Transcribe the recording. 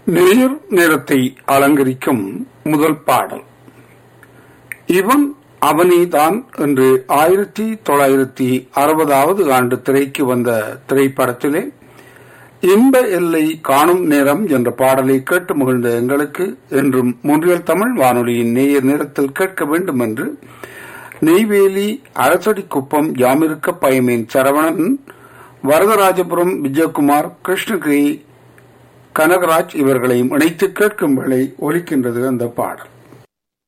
நேர் நேரத்தை அலங்கரிக்கும் முதல் பாடல் இவன் அவனிதான் என்று ஆயிரத்தி தொள்ளாயிரத்தி அறுபதாவது ஆண்டு திரைக்கு வந்த திரைப்படத்திலே இன்ப எல்லை காணும் நேரம் என்ற பாடலை கேட்டு மகிழ்ந்த எங்களுக்கு என்றும் முன்றியல் தமிழ் வானொலியின் நேயர் நேரத்தில் கேட்க வேண்டும் என்று நெய்வேலி அரசடி குப்பம் யாமிருக்க பயமேன் சரவணன் வரதராஜபுரம் விஜயகுமார் கிருஷ்ணகிரி கனகராஜ் இவர்களையும் இணைத்து கேட்கும் வேளை ஒலிக்கின்றது அந்த பாடல்